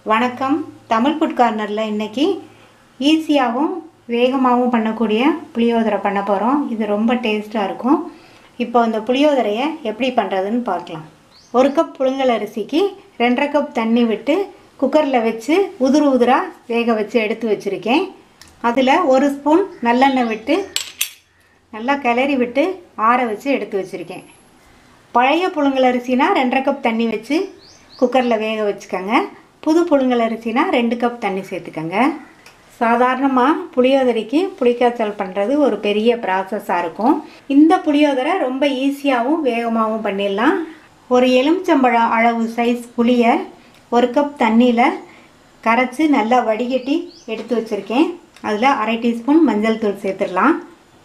வணக்கம் தமிழ் ஃபுட் கார்னரில் இன்னைக்கு ஈஸியாகவும் வேகமாகவும் பண்ணக்கூடிய புளியோதரை பண்ண போகிறோம் இது ரொம்ப டேஸ்ட்டாக இருக்கும் இப்போ இந்த புளியோதரையை எப்படி பண்ணுறதுன்னு பார்க்கலாம் ஒரு கப் புழுங்கல் அரிசிக்கு ரெண்டரை கப் தண்ணி விட்டு குக்கரில் வச்சு உதிரு உதிராக வேக வச்சு எடுத்து வச்சுருக்கேன் அதில் ஒரு ஸ்பூன் நல்லெண்ணெய் விட்டு நல்லா கிளறி விட்டு ஆற வச்சு எடுத்து வச்சுருக்கேன் பழைய புழுங்கல் அரிசினா ரெண்டரை கப் தண்ணி வச்சு குக்கரில் வேக வச்சுக்கோங்க புது புழுங்கல் அரிசினா ரெண்டு கப் தண்ணி சேர்த்துக்கோங்க சாதாரணமாக புளியோதரைக்கு புளிக்காய்ச்சல் பண்ணுறது ஒரு பெரிய ப்ராசஸாக இருக்கும் இந்த புளியோதரை ரொம்ப ஈஸியாகவும் வேகமாகவும் பண்ணிடலாம் ஒரு எலுமிச்சம்பழம் அளவு சைஸ் புளியை ஒரு கப் தண்ணியில் கரைச்சி நல்லா வடிகட்டி எடுத்து வச்சுருக்கேன் அதில் அரை டீஸ்பூன் மஞ்சள் தூள் சேர்த்துடலாம்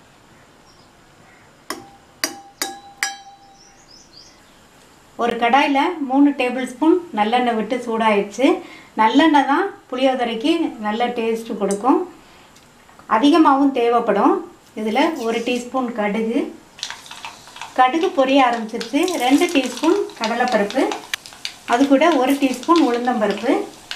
ஒரு கடாயில் மூணு டேபிள் ஸ்பூன் நல்லெண்ணெய் விட்டு சூடாயிடுச்சு நல்லெண்ணெய் தான் புளியோதரைக்கு நல்ல டேஸ்ட் கொடுக்கும் அதிகமாகவும் தேவைப்படும் இதில் ஒரு டீஸ்பூன் கடுகு கடுகு பொரிய ஆரம்பிச்சிருச்சு ரெண்டு டீஸ்பூன் கடலைப்பருப்பு அது கூட ஒரு டீஸ்பூன் உளுந்தம்பருப்பு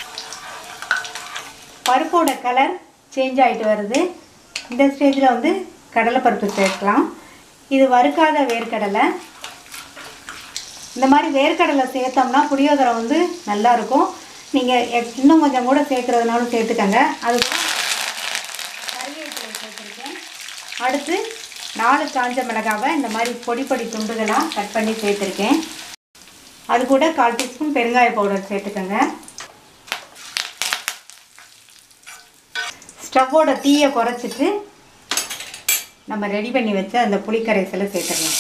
பருப்போட கலர் சேஞ்ச் ஆகிட்டு வருது இந்த ஸ்டேஜில் வந்து கடலைப்பருப்பு சேர்க்கலாம் இது வறுக்காத வேர்க்கடலை இந்த மாதிரி வேர்க்கடலை சேர்த்தோம்னா புளியோதரை வந்து நல்லா இருக்கும் நீங்கள் இன்னும் கொஞ்சம் கூட சேர்க்குறதுனாலும் சேர்த்துக்கங்க அது கறிவேப்பிலை சேர்த்துருக்கேன் அடுத்து நாலு காஞ்ச மிளகாவை இந்த மாதிரி பொடி பொடி துண்டுகளாக கட் பண்ணி சேர்த்துருக்கேன் அது கூட கால் டீஸ்பூன் பெருங்காய பவுடர் சேர்த்துக்கோங்க ஸ்டவ்வோட தீயை குறைச்சிட்டு நம்ம ரெடி பண்ணி வச்ச அந்த புளிக்கரைசலை சேர்த்துக்கலாம்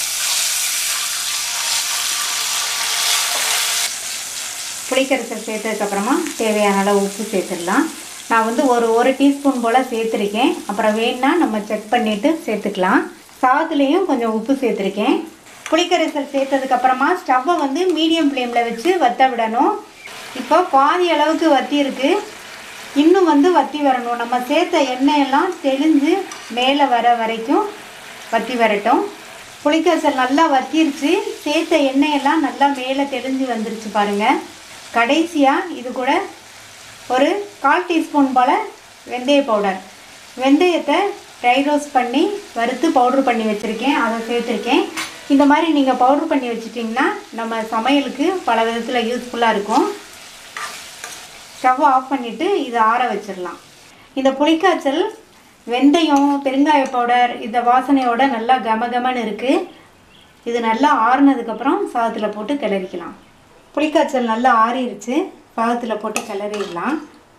புளிக்கரைசல் சேர்த்ததுக்கப்புறமா தேவையான அளவு உப்பு சேர்த்துடலாம் நான் வந்து ஒரு ஒரு டீஸ்பூன் போல் சேர்த்துருக்கேன் அப்புறம் வேணுன்னா நம்ம செக் பண்ணிவிட்டு சேர்த்துக்கலாம் சாதத்துலேயும் கொஞ்சம் உப்பு சேர்த்துருக்கேன் புளிக்கரைசல் சேர்த்ததுக்கப்புறமா ஸ்டவ்வை வந்து மீடியம் ஃப்ளேமில் வச்சு வத்த விடணும் இப்போ பாதி அளவுக்கு வத்தி இருக்குது இன்னும் வந்து வத்தி வரணும் நம்ம சேர்த்த எண்ணெயெல்லாம் தெளிஞ்சு மேலே வர வரைக்கும் வத்தி வரட்டும் புளிக்கரைசல் நல்லா வத்திருச்சு சேர்த்த எண்ணெயெல்லாம் நல்லா மேலே தெளிஞ்சு வந்துருச்சு பாருங்கள் கடைசியாக இது கூட ஒரு கால் டீஸ்பூன் போல் வெந்தய பவுடர் வெந்தயத்தை ட்ரை ரோஸ்ட் பண்ணி வறுத்து பவுட்ரு பண்ணி வச்சுருக்கேன் அதை சேர்த்துருக்கேன் இந்த மாதிரி நீங்கள் பவுட்ரு பண்ணி வச்சிட்டிங்கன்னா நம்ம சமையலுக்கு பல விதத்தில் யூஸ்ஃபுல்லாக இருக்கும் ஸ்டவ் ஆஃப் பண்ணிவிட்டு இதை ஆற வச்சிடலாம் இந்த புளிக்காய்ச்சல் வெந்தயம் பெருங்காய பவுடர் இந்த வாசனையோட நல்லா கமகமன்னு இருக்குது இது நல்லா ஆறுனதுக்கப்புறம் சாதத்தில் போட்டு கிளறிக்கலாம் புளிக்காய்ச்சல் நல்லா ஆறிடுச்சு சாதத்தில் போட்டு கிளறிடலாம்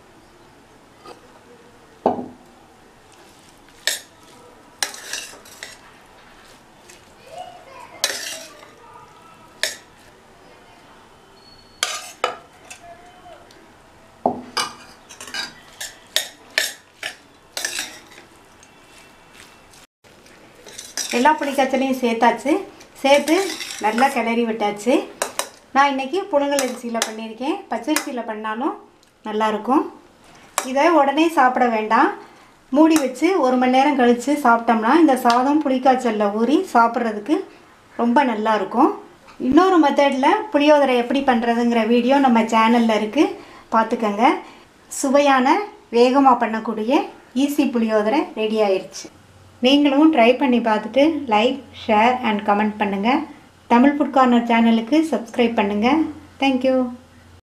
எல்லா புளிக்காய்ச்சலையும் சேர்த்தாச்சு சேர்த்து நல்லா கிளறி விட்டாச்சு நான் இன்றைக்கி புழுங்கல் அரிசியில் பண்ணியிருக்கேன் பச்சரிசியில் பண்ணாலும் நல்லாயிருக்கும் இதை உடனே சாப்பிட வேண்டாம் மூடி வச்சு ஒரு மணி நேரம் கழித்து சாப்பிட்டோம்னா இந்த சாதம் புளிக்காய்ச்சலில் ஊறி சாப்பிட்றதுக்கு ரொம்ப நல்லாயிருக்கும் இன்னொரு மெத்தடில் புளியோதரை எப்படி பண்ணுறதுங்கிற வீடியோ நம்ம சேனலில் இருக்குது பார்த்துக்கங்க சுவையான வேகமாக பண்ணக்கூடிய ஈஸி புளியோதரை ரெடி ஆயிடுச்சு நீங்களும் ட்ரை பண்ணி பார்த்துட்டு லைக் ஷேர் அண்ட் கமெண்ட் பண்ணுங்கள் தமிழ் ஃபுட் கார்னர் சேனலுக்கு சப்ஸ்கிரைப் பண்ணுங்கள் தேங்க்யூ